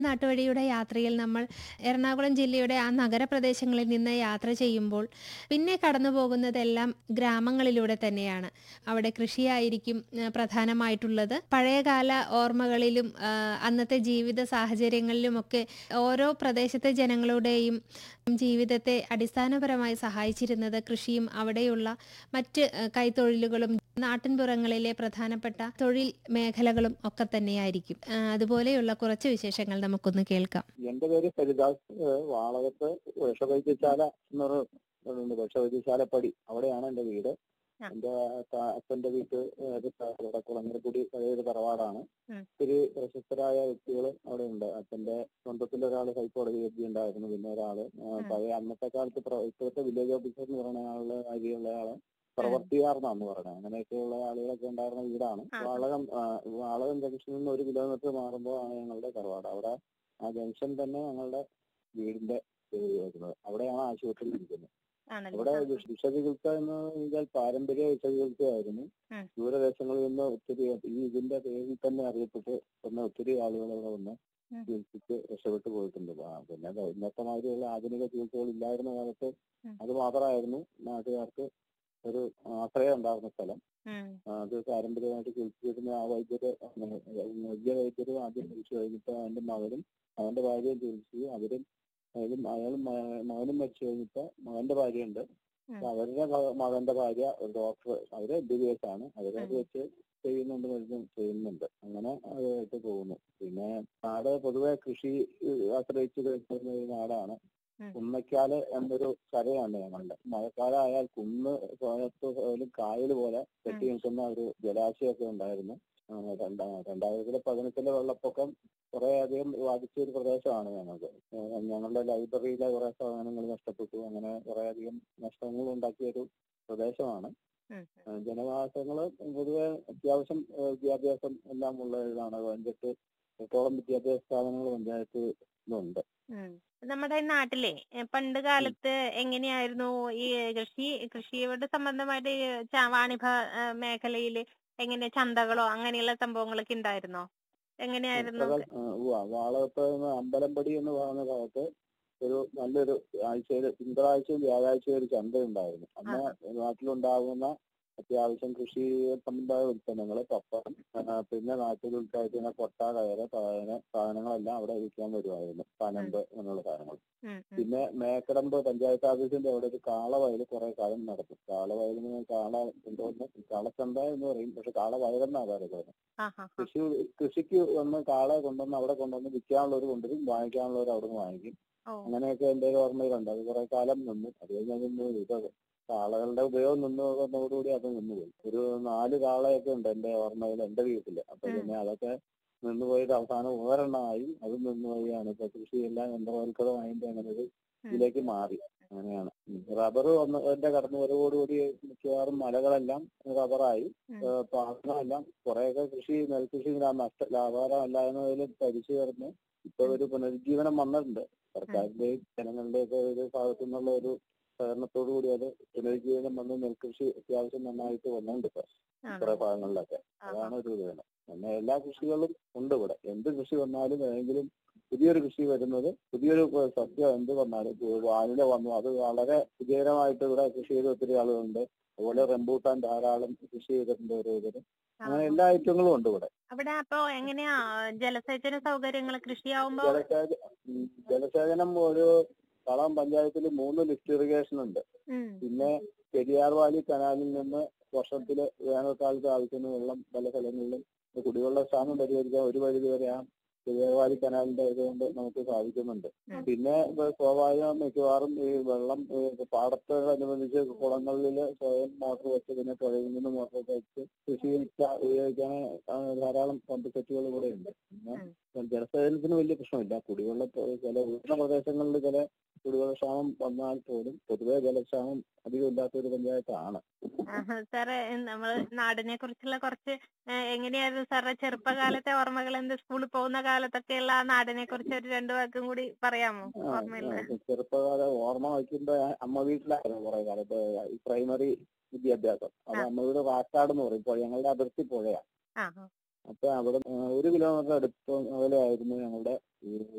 നാട്ടുവഴിയുടെ യാത്രയിൽ നമ്മൾ എറണാകുളം ജില്ലയുടെ ആ നഗരപ്രദേശങ്ങളിൽ നിന്ന് യാത്ര ചെയ്യുമ്പോൾ പിന്നെ കടന്നു പോകുന്നതെല്ലാം ഗ്രാമങ്ങളിലൂടെ തന്നെയാണ് അവിടെ കൃഷിയായിരിക്കും ആ, പ്രധാനമായിട്ടുള്ളത് പഴയകാല ഓർമ്മകളിലും ആ, അന്നത്തെ ജീവിത സാഹചര്യങ്ങളിലുമൊക്കെ ഓരോ പ്രദേശത്തെ ജനങ്ങളുടെയും ജീവിതത്തെ അടിസ്ഥാനപരമായി സഹായിച്ചിരുന്നത് കൃഷിയും അവിടെയുള്ള മറ്റ് ആ, കൈത്തൊഴിലുകളും നാട്ടിൻപുറങ്ങളിലെ പ്രധാനപ്പെട്ട തൊഴിൽ മേഖലകളും ഒക്കെ തന്നെയായിരിക്കും ആ, അതുപോലെയുള്ള കുറച്ച് വിശേഷങ്ങൾ നമുക്കൊന്ന് കേൾക്കാം എന്റെ പേര് ഫരിദാസ് ഏഹ് വാളകത്ത് വിഷവൈദ്യശാല എന്നൊരു ഇതുണ്ട് വിഷവൈദ്യശാലപ്പടി അവിടെയാണ് എന്റെ വീട് ആ. എന്റെ ത- അച്ഛന്റെ വീട്ട് ഇവിടെ കുളങ്ങരക്കുടി പഴയൊരു തറവാടാണ് ഉം. ഒത്തിരി പ്രശസ്തരായ വ്യക്തികൾ അവിടെ ഉണ്ട് അച്ഛന്റെ സ്വന്തത്തിൽ ഒരാൾ ഹൈക്കോടതി ജഡ്ജി ഉണ്ടായിരുന്നു പിന്നെ ഒരാള് ആ, ഉം. പഴയ അന്നത്തെ കാലത്ത് പ്ര- ഇപ്പോഴത്തെ വില്ലേജ് ഓഫീസർ എന്ന് പറയുന്ന ആളുടെ അരിയുള്ള ആള് പ്രവർത്തിയാർന്നാന്ന് പറയുന്നത് അങ്ങനെയൊക്കെയുള്ള ആളുകളൊക്കെ ഉണ്ടായിരുന്ന വീടാണ് ആ. വാളകം ആ, വാളകം ജംഗ്ഷനിൽ നിന്ന് ഒരു കിലോമീറ്റർ മാറുമ്പോൾ ആണ് ഞങ്ങളുടെ തറവാട് അവിടെ ആ ജംഗ്ഷൻ തന്നെ ഞങ്ങളുടെ വീടിന്റെ പേര് വരുന്നത് അവിടെയാണ് ആശുപത്രി ഇരിക്കുന്നത് ആണല്ലോ ഇവിടെ ആ. വിഷ- വിഷചികിത്സ എന്ന് വെച്ചാൽ പാരമ്പര്യ വിഷചികിത്സയായിരുന്നു ഉം. ദൂരദേശങ്ങളിൽ നിന്ന് ഒത്തിരി ഈ ഇതിന്റെ പേരിൽ തന്നെ അറിയപ്പെട്ട് വന്ന ഒത്തിരി ആളുകൾ ഇവിടെ വന്ന് ഉം. ചികിത്സിച്ച് രക്ഷപ്പെട്ടു പോയിട്ടുണ്ട് ആ, പിന്നെ അത് ഇന്നത്തെ മാതിരിയുള്ള ആധുനിക ചികിത്സകൾ ഇല്ലായിരുന്ന കാലത്ത് ഉം. അത് മാത്രമായിരുന്നു നാട്ടുകാർക്ക് ഒരു ആശ്രയം ഉണ്ടായിരുന്ന സ്ഥലം ഉം. ആ, അത് പാരമ്പര്യമായിട്ട് ചികിത്സിച്ചിരുന്ന ആ വൈദ്യര് അങ്ങനെ വലിയ വൈദ്യര് ആദ്യം ചികിത്സ കഴിഞ്ഞിട്ട് അവന്റെ മകനും അവന്റെ ഭാര്യയും ചികിത്സിച്ചു അവരും അയാളും അയാളും മ- മകനും മരിച്ചു കഴിഞ്ഞിട്ട് മകന്റെ ഭാര്യയുണ്ട് ഉം. അപ്പൊ അവരുടെ ഭ- മകന്റെ ഭാര്യ ഒരു ഡോക്ടർ അവര് എം ബി ബി എസ് ആണ് അവരത് ഉം. വെച്ച് ചെയ്യുന്നുണ്ട് മരുന്ന് ചെയ്യുന്നുണ്ട് അങ്ങനെ അതായിട്ട് പോകുന്നു പിന്നെ നാട് പൊതുവെ കൃഷി ഏഹ്, ആശ്രയിച്ച് കഴിക്കുന്ന ഒരു നാടാണ് ഉം. കുന്നക്കാല് എന്നൊരു കരയാണ് ഞങ്ങളുടെ മഴക്കാലമായാൽ കുന്ന് പോലും കായൽ പോലെ കെട്ടി നിൽക്കുന്ന ഒരു ജലാശയമൊക്കെ ഉണ്ടായിരുന്നു ആ, രണ്ടാ രണ്ടായിരത്തി പതിനെട്ടിലെ വെള്ളപ്പൊക്കം കുറെ അധികം ബാധിച്ച ഒരു പ്രദേശമാണ് ഞങ്ങൾക്ക് ഏഹ് ഞങ്ങളുടെ ലൈബ്രറിയിലെ കുറെ സാധനങ്ങൾ നഷ്ടപ്പെട്ടു അങ്ങനെ കുറെ അധികം നഷ്ടങ്ങൾ ഉണ്ടാക്കിയ ഒരു പ്രദേശമാണ് ഉം. ഏഹ് ജനവാസങ്ങള് പൊതുവെ അത്യാവശ്യം ഏഹ് വിദ്യാഭ്യാസം എല്ലാം ഉള്ള ഇതാണ് പഞ്ചായത്ത് എട്ടോളം വിദ്യാഭ്യാസ സ്ഥാപനങ്ങൾ പഞ്ചായത്തിലുണ്ട് ഉം. നമ്മുടെ ഈ നാട്ടിലെ എ, പണ്ട് കാലത്ത് എങ്ങനെയായിരുന്നു ഈ കൃഷി കൃഷിയോട് സംബന്ധമായിട്ട് ഈ ച- വാണിഭ ഏ, മേഖലയില് എങ്ങനെ ചന്തകളോ അങ്ങനെയുള്ള സംഭവങ്ങളൊക്കെ ഉണ്ടായിരുന്നോ എങ്ങനെയായിരുന്നു ഇത്രകാൽ- ആ, ഉവ്വ. വാളകത്ത് നിന്ന് അമ്പലമ്പടി എന്ന് പറയുന്ന ഭാഗത്ത് ഒരു നല്ലൊരു ആഴ്ചയിൽ തിങ്കളാഴ്ചയും വ്യാഴാഴ്ചയും ഒരു ചന്ത ഉണ്ടായിരുന്നു അന്ന് നാട്ടിലുണ്ടാകുന്ന അത്യാവശ്യം കൃഷി സംബന്ധമായ ഉൽപ്പന്നങ്ങൾ പപ്പടം ആ, പിന്നെ നാട്ടിൽ ഉൽപ്പാദിക്കുന്ന കൊട്ട കയറ് സാധന സാധനങ്ങളെല്ലാം അവിടെ വിൽക്കാൻ വരുമായിരുന്നു പനമ്പ് എന്നുള്ള സാധനങ്ങൾ ഉം, ഉം. പിന്നെ മേക്കടമ്പ് പഞ്ചായത്ത് ഓഫീസിന്റെ അവിടെ ഒരു കാളവയൽ കുറെ കാലം നടക്കും കാളവയലിന് കാള എന്തോന്ന് കാളച്ചന്ത എന്ന് പറയും പക്ഷെ കാളവയലെന്നാ പറയുന്നത് ആ, ആ, ആ. കൃഷി കൃഷിക്ക് വന്ന് കാളെ കൊണ്ടുവന്ന് അവിടെ കൊണ്ടുവന്ന് വിൽക്കാനുള്ളവർ കൊണ്ടുവരും വാങ്ങിക്കാനുള്ളവർ അവിടെ നിന്ന് വാങ്ങിക്കും ഓ അങ്ങനെയൊക്കെ എന്റെ ഒരു ഓർമ്മയിലുണ്ട് അത് കുറെ കാലം നിന്നു അത് കഴിഞ്ഞ് അത് നിന്ന് പോയി. ഇപ്പൊ കാളകളുടെ ഉപയോഗം നിന്ന് വന്നതോടുകൂടി അത് നിന്നുപോയി ഒരു നാല് കാളയൊക്കെ ഉണ്ട് എന്റെ ഓർമ്മയിൽ എന്റെ വീട്ടില് അപ്പൊ ഉം. പിന്നെ അതൊക്കെ നിന്നുപോയിട്ട് അവസാനം ഒരെണ്ണമായി അത് നിന്നുപോയാണ് ഇപ്പൊ കൃഷിയെല്ലാം യന്ത്രവൽക്കൃതമായതിന്റെ അങ്ങനെ ഒരു ഇതിലേക്ക് മാറി അങ്ങനെയാണ് റബ്ബർ വന്നതിന്റെ കടന്നു വരവോടുകൂടി മിക്കവാറും മലകളെല്ലാം റബ്ബറായി ഉം. ഏഹ് പാടങ്ങളെല്ലാം കുറെയൊക്കെ കൃഷി നെൽകൃഷി ലാ- നഷ്ട ലാഭകരമല്ല എന്നതിൽ തരിച്ചു കിടന്ന് ഇപ്പൊ ഒരു പുനരുജ്ജീവനം വന്നിട്ടുണ്ട് സർക്കാരിന്റെയും ജനങ്ങളുടെയും ഒക്കെ ഒരു ഭാഗത്തു നിന്നുള്ള ഒരു സഹകരണത്തോടു കൂടി അത് പുനരുജ്ജീവനം വന്ന് നെൽകൃഷി അത്യാവശ്യം നന്നായിട്ട് വന്നുണ്ട് ഇപ്പൊ ആണോ? കുറെ ഭാഗങ്ങളിലൊക്കെ ആ, ആ. അതാണ് ഒരു ഇത് വേണം പിന്നെ എല്ലാ കൃഷികളും ഉണ്ട് ഇവിടെ എന്ത് കൃഷി വന്നാലും ഏതെങ്കിലും പുതിയൊരു കൃഷി വരുന്നത് പുതിയൊരു ഏഹ്, സസ്യം എന്ത് വന്നാലും ഇപ്പൊ വാനില വന്നു അത് വളരെ വിജയകരമായിട്ട് ഇവിടെ കൃഷി ചെയ്ത ഒത്തിരി ആളുകളുണ്ട് അതുപോലെ റംബൂട്ടാൻ ധാരാളം കൃഷി ചെയ്തിട്ടുണ്ട് ഓരോരുത്തർ ആ. അങ്ങനെ എല്ലാ ഐറ്റങ്ങളും ഉണ്ട് ഇവിടെ അവിടെ അപ്പൊ എങ്ങനെയാ ജലസേചന സൗകര്യങ്ങൾ കൃഷിയാവുമ്പോ ജലസേച ഉം, ജലസേചനം ഒരു കളം പഞ്ചായത്തിൽ മൂന്ന് ലിഫ്റ്റ് ഇറിഗേഷൻ ഉണ്ട് ഉം. പിന്നെ പെരിയാർ വാലി കനാലിൽ നിന്ന് വർഷത്തില് വേനൽക്കാലത്ത് ആവശ്യത്തിന് വെള്ളം പല സ്ഥലങ്ങളിലും കുടിവെള്ള ക്ഷാമം പരിഹരിക്കാൻ ഒരു പരിധി വരെ ആ പെരിയാർ വാലി കനാലിന്റെ ഇതുകൊണ്ട് നമുക്ക് സാധിക്കുന്നുണ്ട് ഉം. പിന്നെ ഇപ്പൊ സ്വാഭാവികം മിക്കവാറും ഈ വെള്ളം ഈ പാടത്തോടനുബന്ധിച്ച് കുളങ്ങളിൽ സ്വയം മോട്ടോർ വെച്ച് പിന്നെ പുഴയിൽ നിന്ന് മോട്ടോർ വെച്ച് കൃഷി ഉപയോഗിക്കാൻ ആ, ധാരാളം പമ്പ് സെറ്റുകൾ ഇവിടെ ഉണ്ട് പിന്നെ ഉം. ജലസേചനത്തിന് വലിയ പ്രശ്നമില്ല കുടിവെള്ള ചില ഉയർന്ന പ്രദേശങ്ങളിൽ ചില കുടിവെള്ളക്ഷാമം വന്നാൽ പോലും പൊതുവെ ജലക്ഷാമം അധികം ഇല്ലാത്ത ഒരു പഞ്ചായത്താണ് ആഹാ, സാറേ നമ്മള് നാടിനെ കുറിച്ചുള്ള കുറച്ച് ഏ, എങ്ങനെയായിരുന്നു സാറേ ചെറുപ്പകാലത്തെ ഓർമ്മകൾ എന്ത് സ്കൂളിൽ പോകുന്ന കാലത്തൊക്കെയുള്ള ആ നാടിനെ കുറിച്ച് ഒരു രണ്ടു വാക്കും കൂടി പറയാമോ ആ, ഓർമ്മയില്ല ആ, ചെറുപ്പകാല ഓർമ്മ വയ്ക്കുമ്പോ അമ്മ വീട്ടിലായിരുന്നു കുറെ കാലത്ത് ഈ പ്രൈമറി വിദ്യാഭ്യാസം അത് ആ. അമ്മ വീട് വാക്കാട് എന്ന് പറയും പുഴ ഞങ്ങളുടെ അതിർത്തി പുഴയാണ് ആ ആ. അപ്പൊ അവിടെ ആ, ഒരു കിലോമീറ്റർ അടുത്ത് അകലെയായിരുന്നു ഞങ്ങളുടെ ഈ